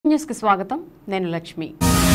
న్యూస్కి స్వాగతం నేను లక్ష్మి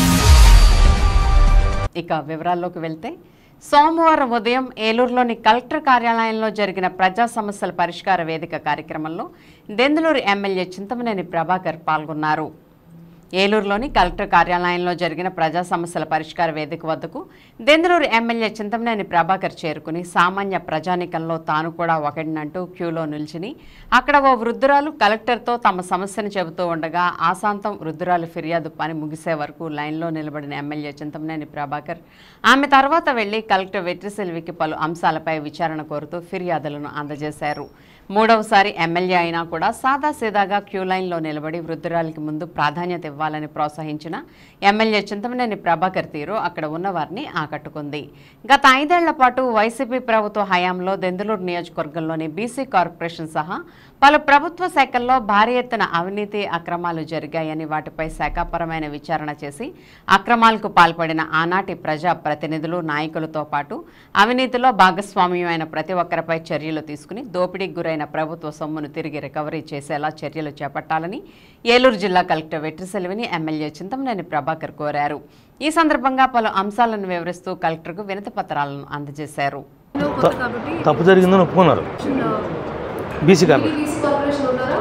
ఇక వివరాల్లోకి వెళ్తే సోమవారం ఉదయం ఏలూరులోని కలెక్టర్ కార్యాలయంలో జరిగిన ప్రజా సమస్యల పరిష్కార వేదిక కార్యక్రమంలో దెందులూరు ఎమ్మెల్యే చింతమనేని ప్రభాకర్ పాల్గొన్నారు ఏలూరులోని కలెక్టర్ కార్యాలయంలో జరిగిన ప్రజా సమస్యల పరిష్కార వేదిక వద్దకు దెందులూరు ఎమ్మెల్యే చింతమనేని ప్రభాకర్ చేరుకుని సామాన్య ప్రజానికంలో తాను కూడా ఒకడినంటూ క్యూలో నిల్చుని అక్కడ ఓ వృద్ధురాలు కలెక్టర్తో తమ సమస్యను చెబుతూ ఉండగా ఆశాంతం వృద్ధురాలు ఫిర్యాదు పని ముగిసే వరకు లైన్లో నిలబడిన ఎమ్మెల్యే చింతమనేని ప్రభాకర్ ఆమె తర్వాత వెళ్లి కలెక్టర్ వెట్రిసెల్వికి పలు అంశాలపై విచారణ కోరుతూ ఫిర్యాదులను అందజేశారు మూడవసారి ఎమ్మెల్యే అయినా కూడా సాదాసీదాగా క్యూ లైన్లో నిలబడి వృద్ధురాలికి ముందు ప్రాధాన్యత ఇవ్వాలని ప్రోత్సహించిన ఎమ్మెల్యే చింతమనేని ప్రభాకర్ తీరు అక్కడ ఉన్నవారిని ఆకట్టుకుంది గత ఐదేళ్ల పాటు వైసీపీ ప్రభుత్వ హయాంలో దెందులూరు నియోజకవర్గంలోని బీసీ కార్పొరేషన్ సహా పలు ప్రభుత్వ శాఖల్లో భారీ ఎత్తున అవినీతి అక్రమాలు జరిగాయని వాటిపై శాఖాపరమైన విచారణ చేసి అక్రమాలకు పాల్పడిన ఆనాటి ప్రజా ప్రతినిధులు నాయకులతో పాటు అవినీతిలో భాగస్వామ్యమైన ప్రతి ఒక్కరిపై చర్యలు తీసుకుని దోపిడీకి గురైన ప్రభుత్వ సొమ్మును తిరిగి రికవరీ చేసేలా చర్యలు చేపట్టాలని ఏలూరు జిల్లా కలెక్టర్ వెట్రిసెల్విని ఎమ్మెల్యే చింతమనేని ప్రభాకర్ కోరారు ఈ సందర్భంగా పలు అంశాలను వివరిస్తూ కలెక్టర్కు వినతి పత్రాలను అందజేశారు కొత్త కాబట్టి తప్పు జరిగిందని ఒప్పుకున్నారు చిన్న బీసీ కాబట్టి ఈస్ట్ కార్పొరేషన్ ఉన్నారా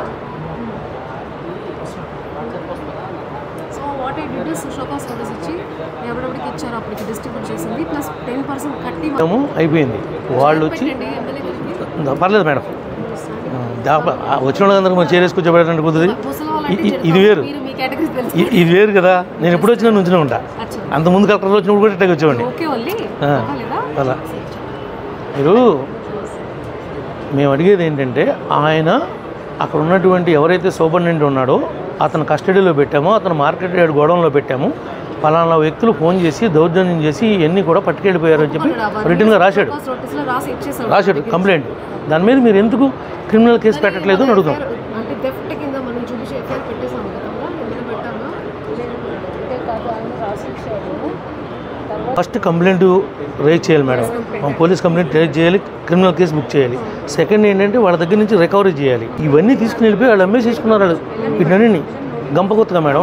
so what I did is show cause notice ఇచ్చి ఎవరెవరికి ఇచ్చారో అప్పటికి డిస్ట్రిబ్యూట్ చేసింది ప్లస్ టెన్ పర్సెంట్ కట్టి ఏమో అయిపోయింది వాళ్ళు వచ్చి పెట్టండి ఎమ్మెల్యే గారికి పర్లేదు మేడం దా- ఆ వచ్చిన వాళ్ళందరికీ మనం చేరేసుకొచ్చి చెప్పాలంటే కుదిరి ముసలి వాళ్ళంటే ఇ- ఇది వేరు మీరు మీ కేటగిరీస్ తెలుసు ఇ- ఇది వేరు కదా నేను ఎప్పుడు వచ్చినా నుంచునే ఉంటా అచ్చా అంత ముందు కలెక్టర్ వచ్చినప్పుడు కూడా ఇట్టే వచ్చేవాడిని ఓకే ఓన్లీ ఆ. లేదా అలా మీరు మేము అడిగేది ఏంటంటే ఆయన అక్కడ ఉన్నటువంటి ఎవరైతే సూపరింటెండెంట్ ఉన్నాడో అతను కస్టడీలో పెట్టామో అతను మార్కెట్ యార్డ్ గోడౌన్లో పెట్టాము పలానా వ్యక్తులు ఫోన్ చేసి దౌర్జన్యం చేసి ఇవన్నీ కూడా పట్టుకెళ్ళిపోయారు అని చెప్పి రిటర్న్గా రాశాడు షోకాస్ నోటీస్లో రాసి ఇచ్చేసాడు రాశాడు కంప్లైంట్ దాని మీద మీరు ఎందుకు క్రిమినల్ కేసు పెట్టట్లేదు అని అడుగుతాం అంటే డెఫ్ట్ కింద మనం చూపించి ఎఫ్ఐఆర్ పెట్టేసాము కదా ఎందుకు పెట్టామా అంటే కాదు ఆయన రాసి ఇచ్చాడు తర్వాత ఫస్ట్ కంప్లైంట్ రేజ్ చేయాలి మేడం మనం పోలీస్ కంప్లైంట్ రేజ్ చేయాలి క్రిమినల్ కేసు బుక్ చేయాలి సెకండ్ ఏంటంటే వాళ్ళ దగ్గర నుంచి రికవరీ చేయాలి ఇవన్నీ తీసుకుని వెళ్ళిపోయి వాళ్ళు అమ్మేసి తీసుకున్నారు వాళ్ళు వీటన్నీ గంపకొత్తగా మేడం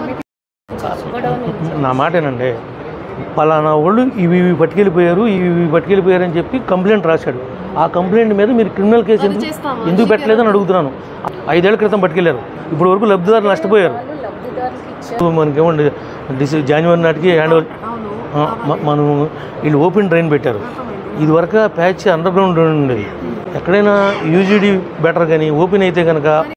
నా మాట ఏనండి పలానా వాళ్ళు ఇవి ఇవి పట్టుకెళ్ళిపోయారు ఇవి ఇవి పట్టుకెళ్ళిపోయారు అని చెప్పి కంప్లైంట్ రాశాడు ఆ కంప్లైంట్ మీద మీరు క్రిమినల్ కేసు ఎందుకు చేస్తామా? ఎందుకు పెట్టలేదని అడుగుతున్నాను ఐదేళ్ల క్రితం పట్టుకెళ్ళారు ఇప్పుడు వరకు లబ్ధిదారులు నష్టపోయారు లబ్ధిదారులకు ఇచ్చారు మనకేమండి డిసె జనవరి నాటికి హ్యాండ్ ఓవర్ అవును ఆ, మ- మనం వీళ్ళు ఓపెన్ డ్రైన్ పెట్టారు ఇది వరకు ప్యాచ్ అండర్ గ్రౌండ్ ఉండేది ఎక్కడైనా యూజీడీ బెటర్ కానీ ఓపెన్ అయితే కనుక